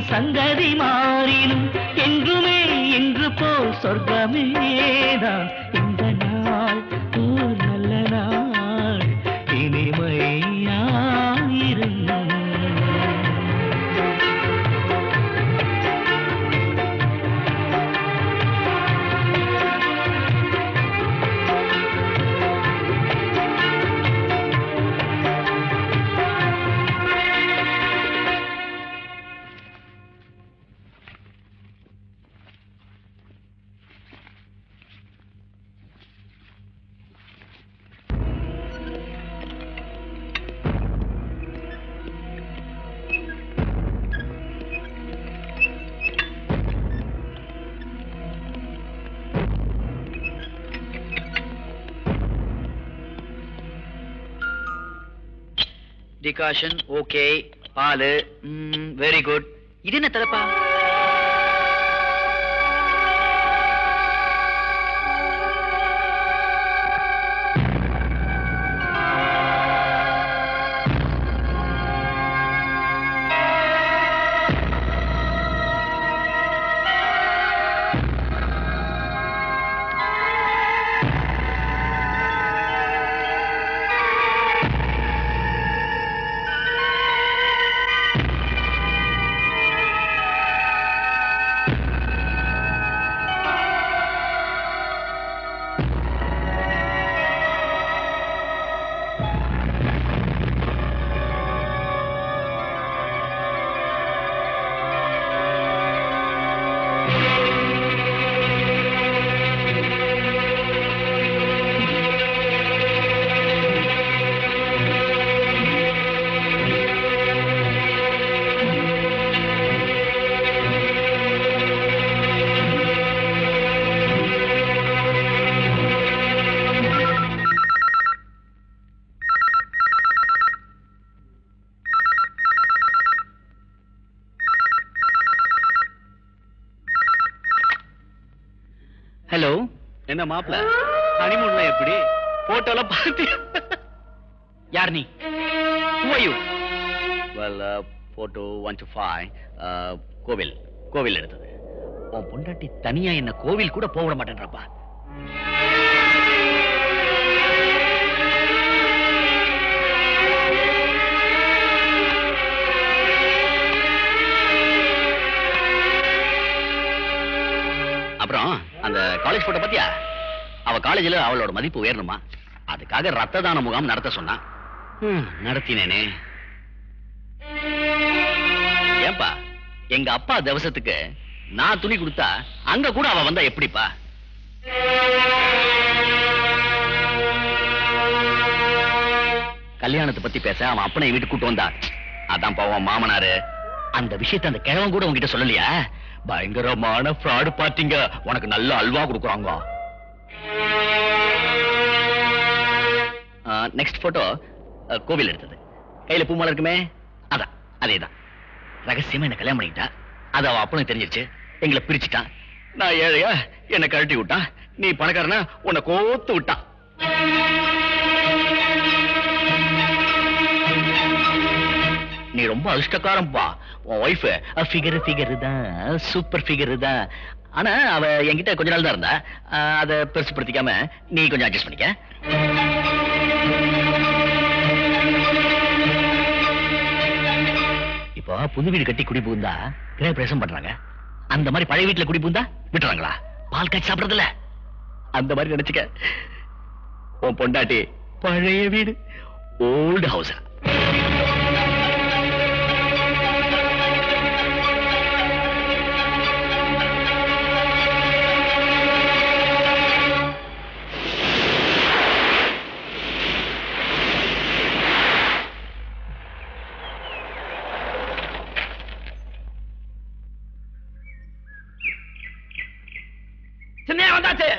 சங்கதி மாறினும் என்றுமே இன்று போல் சொர்க்கமேதான் இந்த நாள் ஓர் நல்ல நாள் இனிமையாயிரும் டிகாஷன் ஓகே பால் வெரி குட் இது என்ன தலைப்பா ஹலோ என்ன மாப்பிள ஹனிமூன்ல எப்படி போட்டோல பாத்தி யார் நீ Who are you? Well photo one to five கோவில் கோவில் எடுத்தது உன் பொண்டாட்டி தனியா என்ன கோவில் கூட போக விட மாட்டேன்றப்பா அப்புறம் அந்த காலேஜ் போட்டோ பாத்தியா அவ காலேஜ்ல அவளோட மதிப்பு உயரணுமா அதுக்காக ரத்த தான முகாம் நடத்த சொன்னா ஹம், நடத்தினேனே ஏன்பா எங்க அப்பா திவசத்துக்கு நான் துணி கொடுத்தா அங்க கூட அவ வந்தா எப்படிப்பா கல்யாணத்தை பத்தி பேச அவன் அப்பனை வீட்டுக்கு கூட்டு வந்தா அதான் பாவம் மாமனாரு அந்த விஷயத்தை அந்த கிழவன் கூட உங்ககிட்ட சொல்லலையா பயங்கரமான ஃப்ராடு பார்ட்டிங்க உனக்கு நல்ல அல்வா கொடுக்குறாங்க நெக்ஸ்ட் போட்டோ கோவில் எடுத்தது கையில பூமாலை இருக்குமே அதான் அதேதான் ரகசியமா என்ன கல்யாணம் பண்ணிக்கிட்டா அது அவ அப்பனுக்கு தெரிஞ்சிருச்சு எங்களை பிரிச்சுட்டான் நான் ஏழையா என்னை கழட்டி விட்டான் நீ பணக்காரனா உன்னை கோத்து விட்டான் நீ ரொம்ப அதிர்ஷ்டக்காரன்பா உன் ஒய்ஃப் ஃபிகர் ஃபிகர் தான் சூப்பர் ஃபிகர் தான் ஆனா அவ என்கிட்ட கொஞ்ச நாள் தான் இருந்தா அஹ், அதை பெருசுப்படுத்திக்காம நீ கொஞ்சம் அட்ஜஸ்ட் பண்ணிக்க இப்போ புது வீடு கட்டி குடி புகுந்தா கிரக பிரவேசம் பண்றாங்க அந்த மாதிரி பழைய வீட்டுல குடி புகுந்தா விட்டுறாங்களா பால் காய்ச்சி சாப்பிடுறது இல்ல அந்த மாதிரி நினைச்சுக்க உன் பொண்டாட்டி பழைய வீடு ஓல்டு ஹவுஸ் சின்னையா வந்தாச்சு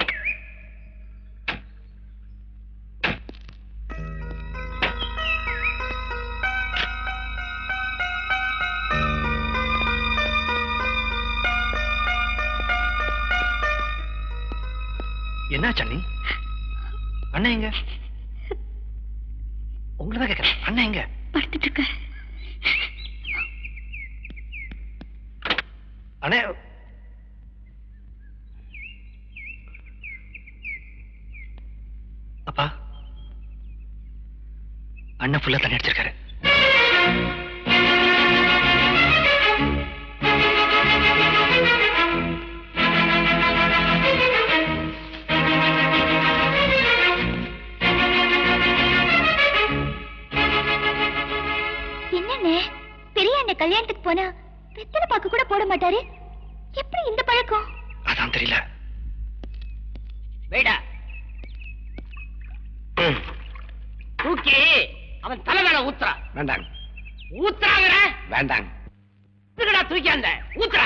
என்ன சன்னி அண்ணன் எங்க உங்களை தான் கேட்கறேன் அண்ணன் எங்க படுத்துட்டு இருக்க அண்ணே அப்பா அண்ணன் ஃபுல்லா தண்ணி அடிச்சிருக்காரு என்னண்ணே பெரிய அண்ணன் கல்யாணத்துக்கு போனா வெத்தலை பாக்கு கூட போட மாட்டாரு எப்படி இந்த பழக்கம் அதான் தெரியல வேடா தூக்கி அவன் தலை மேல ஊத்துறா வேண்டாங்க ஊத்துறாங்கிற வேண்டாங்க இதுக்கடா தூக்கி அந்த ஊத்துறா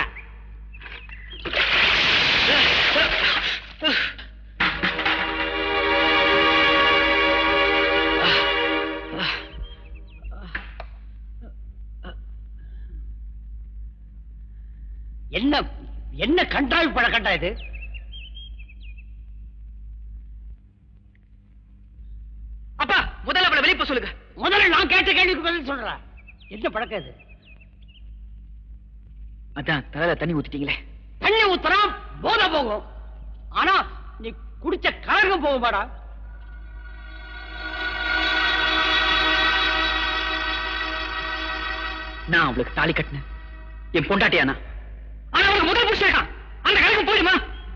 என்ன என்ன கண்டாவி பழக்கண்டா இது அப்பா முதல்ல அவளை வெளியே சொல்லுங்க முதல்ல நான் கேட்ட கேள்விக்கு பதில் சொல்றேன் என்ன பழக்கம் இது அதான் தலையில தண்ணி ஊத்திட்டீங்களே தண்ணி ஊத்துனா போத போகும் ஆனா நீ குடிச்ச கலருங்க போக மாடா நான் அவளுக்கு தாலி கட்டினேன் என் பொண்டாட்டியானா ஆனா அவனுக்கு முதல் புருஷன் அந்த கலருக்கு போயிடுமா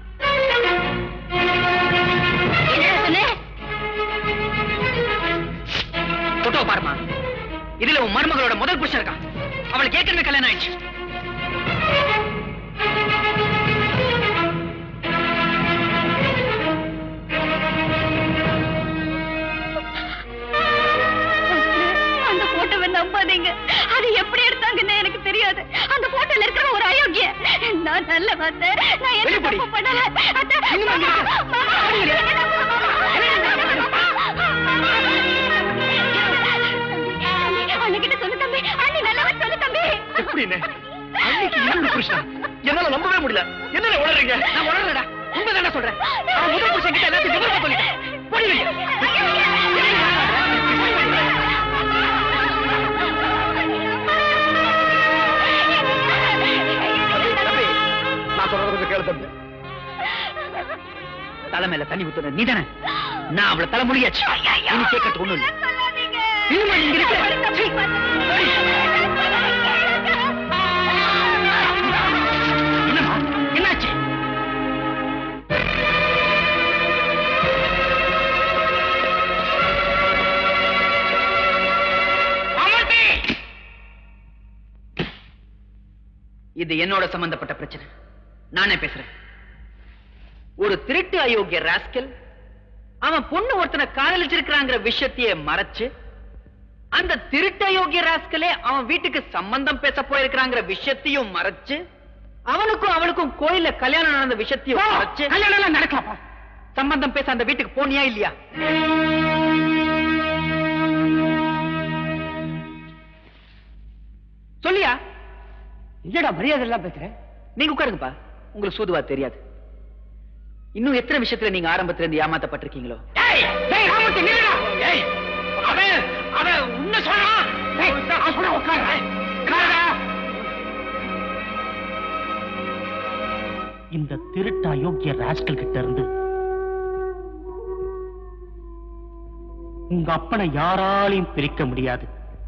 போட்டோ பாருமா இதுல உன் மருமகளோட முதல் புருஷன் இருக்கான் அவளுக்கு ஏற்கனவே கல்யாணம் ஆயிடுச்சு அந்த போட்டோவை நம்பாதீங்க அது எப்படி எடுத்தாங்கன்னு எனக்கு தெரியாது அந்த போட்டோல இருக்கிற ஒரு அயோக்கிய நான் நல்ல வந்தேன் நான் எந்த வெளிப்படி. தப்பு பண்ணல அத்தை, இன்னும் மாமா, அங்கே வா. மாமா, அங்கே இரு. என்ன மாமா? அண்ணிகிட்ட சொல்லு தம்பி அண்ணி நல்லவன் சொல்லு தம்பி எப்படின்னு அன்னைக்கு இன்னொரு புருஷன் என்னால நம்பவே முடியல என்ன உளறீங்க நான் உணர்றடா உண்மைதானே சொல்றேன் அவன் முதல் புருஷன் கிட்ட எல்லாத்தையும் விவரமா சொல்லிட்டேன் போடி வெளியே. தம்பி, நான் சொல்றது கொஞ்சம் கேளு தம்பி தலை மேல தண்ணி ஊத்துன நீ தானே நான் அவளை தலை முடியாச்சு இனி கேட்கறதுக்கு ஒண்ணும் இல்ல இன்னுமா நீங்க இருக்க சீ. என்னம்மா என்னாச்சு இது என்னோட சம்பந்தப்பட்ட பிரச்சனை நானே பேசுறேன் ஒரு திருட்டு அயோக்கிய ராஸ்கல் அவன் பொண்ணு ஒருத்தனை காதலிச்சிருக்கிறாங்கிற விஷயத்தையே மறைச்சு அந்த திருட்டு அயோக்கிய ராஸ்கலே அவன் வீட்டுக்கு சம்பந்தம் பேச போயிருக்கிறாங்கிற விஷயத்தையும் மறைச்சு அவனுக்கும் அவளுக்கும் கோயில்ல கல்யாணம் நடந்த விஷயத்தையும் மறைச்சு கல்யாணம் எல்லாம் நடக்கலாப்பா சம்பந்தம் பேச அந்த வீட்டுக்கு போனியா இல்லையா சொல்லியா என்னடா மரியாதை எல்லாம் பேசுற நீங்க உட்காருங்கப்பா உங்களுக்கு சூதுவா தெரியாது இன்னும் எத்தனை விஷயத்துல நீங்க ஆரம்பத்துல இருந்து ஏமாத்தப்பட்டிருக்கீங்களோ டேய் டேய் ராமூர்த்தி நில்லுடா ஏய் அவன் அவன் உன்ன சொல்றான் டேய் நான் சொல்ற உட்காரு உட்காருடா இந்த திருட்டு அயோக்கிய ராஸ்கல் கிட்ட இருந்து உங்க அப்பனை யாராலையும் பிரிக்க முடியாது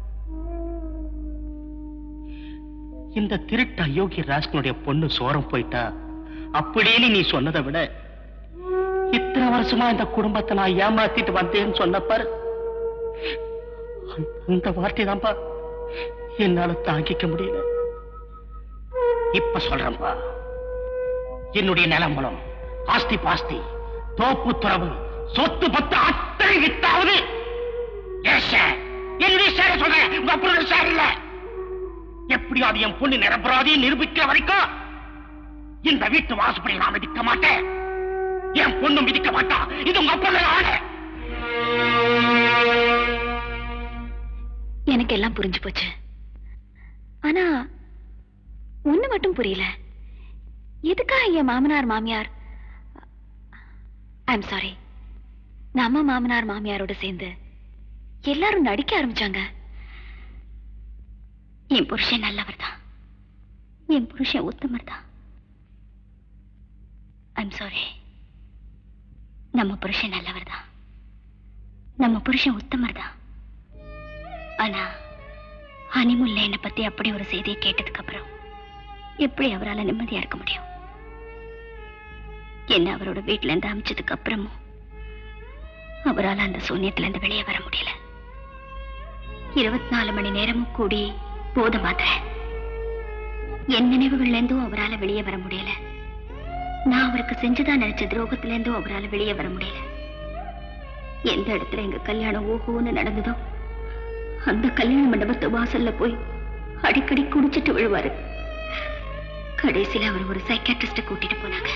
இந்த திருட்டு அயோக்கிய ராஸ்கலுடைய பொண்ணு சோரம் போயிட்டா அப்படின்னு நீ சொன்னதை விட இத்தனை வருஷமா இந்த குடும்பத்தை நான் ஏமாத்திட்டு வந்தேன்னு சொன்ன பாரு அந்த- அந்த வார்த்தை தான்ப்பா என்னால தாங்கிக்க முடியல இப்ப சொல்றேன்பா என்னுடைய நிலம்பலம் ஆஸ்தி பாஸ்தி தோப்பு துறவு சொத்து பத்து அத்தனை வித்தாவது என் share. என்னுடைய சேர சொல்றேன் உங்க அப்பனோட சேர் இல்ல எப்படியாவது என் பொண்ணு நிரபராதியை நிரூபிக்கிற வரைக்கும் இந்த வீட்டு வாசுப்படி நான் மிதிக்க மாட்டேன் என் பொண்ணு மிதிக்க மாட்டா இது உங்க அப்பனோட ஆணை எனக்கு எல்லாம் புரிஞ்சு போச்சு ஆனா ஒண்ணு மட்டும் புரியல எதுக்காக என் மாமனார் மாமியார் ஐம் சாரி நம்ம மாமனார் மாமியாரோட சேர்ந்து எல்லாரும் நடிக்க ஆரம்பிச்சாங்க என் புருஷன் நல்லவர் தான் என் புருஷன் உத்தமர் தான் ஐம் சாரி நம்ம புருஷன் நல்லவர் தான் நம்ம புருஷன் உத்தமர் தான் ஆனா ஹனிமுல்ல என்னை பத்தி அப்படி ஒரு செய்தியை கேட்டதுக்கு அப்புறம் எப்படி அவரால நிம்மதியா இருக்க முடியும் என்ன அவரோட வீட்டுல இருந்து அமிச்சதுக்கு அப்புறமும் அவரால அந்த சூன்யத்துல இருந்து வெளியே வர முடியல இருபத்தி நாலு மணி நேரமும் கூடி போத மாத்திரை என் நினைவுகள்ல இருந்தும் அவரால வெளியே வர முடியல நான் அவருக்கு செஞ்சுதான் நினைச்ச துரோகத்துல இருந்தும் அவரால வெளியே வர முடியல எந்த இடத்துல எங்க கல்யாணம் ஓஹோன்னு நடந்ததோ அந்த கல்யாண மண்டபத்து வாசல்ல போய் அடிக்கடி குடிச்சிட்டு விழுவாரு கடைசியில அவர் ஒரு சைக்காட்ரிஸ்ட கூட்டிட்டு போனாங்க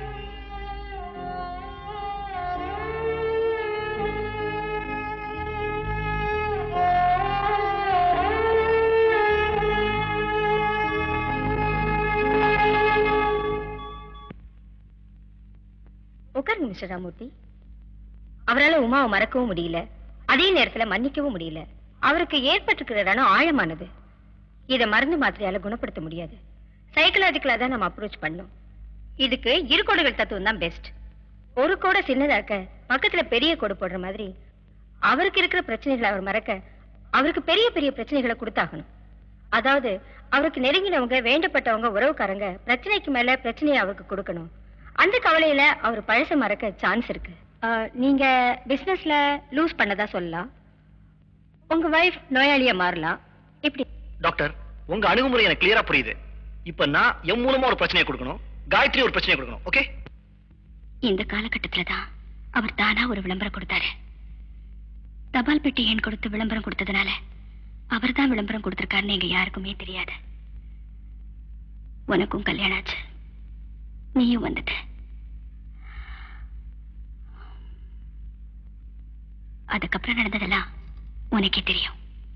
உட்காருங்க மிஸ்டர் ராமூர்த்தி அவரால் உமாவை மறக்கவும் முடியல அதே நேரத்துல மன்னிக்கவும் முடியல அவருக்கு ஏற்பட்டிருக்கிற ரணம் ஆழமானது இதை மருந்து மாத்திரையால குணப்படுத்த முடியாது சைக்கலாஜிக்கலா தான் நம்ம அப்ரோச் பண்ணோம் இதுக்கு இரு கோடுகள் தத்துவம் தான் பெஸ்ட் ஒரு கோடை சின்னதாக்க பக்கத்துல பெரிய கோடு போடுற மாதிரி அவருக்கு இருக்கிற பிரச்சனைகளை அவர் மறக்க அவருக்கு பெரிய பெரிய பிரச்சனைகளை கொடுத்தாகணும் அதாவது அவருக்கு நெருங்கினவங்க வேண்டப்பட்டவங்க உறவுக்காரங்க பிரச்சனைக்கு மேல பிரச்சனையை அவருக்கு கொடுக்கணும் அந்த கவலையில அவர் பழச மறக்க சான்ஸ் இருக்கு ஆஹ், நீங்க பிசினஸ்ல லூஸ் பண்ணதா சொல்லலாம் உங்க வைஃப் நோயாளியா மாறலாம் இப்படி டாக்டர் உங்க அணுகுமுறை எனக்கு கிளியரா புரியுது இப்ப நான் என் மூலமா ஒரு பிரச்சனையை கொடுக்கணும் காயத்ரி ஒரு பிரச்சனையை கொடுக்கணும் ஓகே இந்த காலகட்டத்துல தான் அவர் தானா ஒரு விளம்பரம் கொடுத்தாரு தபால் பெட்டி எண் கொடுத்து விளம்பரம் கொடுத்ததுனால அவர் தான் விளம்பரம் கொடுத்திருக்காருன்னு எங்க யாருக்குமே தெரியாது உனக்கும் கல்யாணம் ஆச்சு நீயும் வந்துட்ட அதுக்கப்புறம் நடந்ததெல்லாம் உனக்கே தெரியும்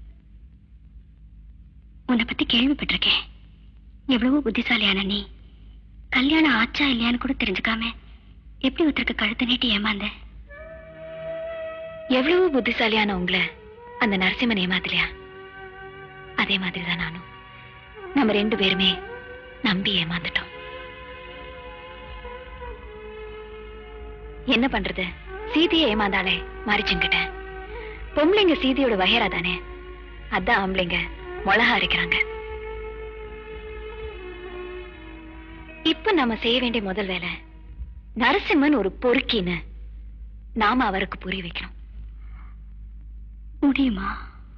உன்னை பத்தி கேள்விப்பட்டிருக்கேன் எவ்வளவோ புத்திசாலியான நீ கல்யாணம் ஆச்சா இல்லையான்னு கூட தெரிஞ்சுக்காம எப்படி ஒருத்தருக்கு கழுத்தை நீட்டி ஏமாந்த எவ்வளவு புத்திசாலியான உங்களை அந்த நரசிம்மன் ஏமாத்தலையா அதே மாதிரி தான் நானும் நம்ம ரெண்டு பேருமே நம்பி ஏமாந்துட்டோம் என்ன பண்றது சீதையை ஏமாந்தாலே மாறிச்சுங்கிட்ட பொம்பளைங்க சீதையோட வகையரா தானே அதான் ஆம்பளைங்க மிளகா அரைக்கிறாங்க இப்ப நாம செய்ய வேண்டிய முதல் வேலை நரசிம்மன் ஒரு பொறுக்கின்னு நாம அவருக்கு புரிய வைக்கணும் முடியுமா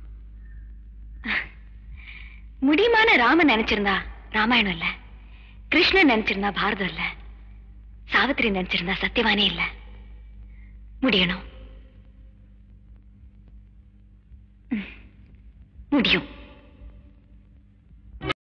முடியுமான ராமன் நினைச்சிருந்தா ராமாயணம் இல்ல கிருஷ்ணன் நினைச்சிருந்தா பாரதம் இல்ல சாவித்திரி நினைச்சிருந்தா சத்தியவானே இல்ல முடியணும் ம். முடியும்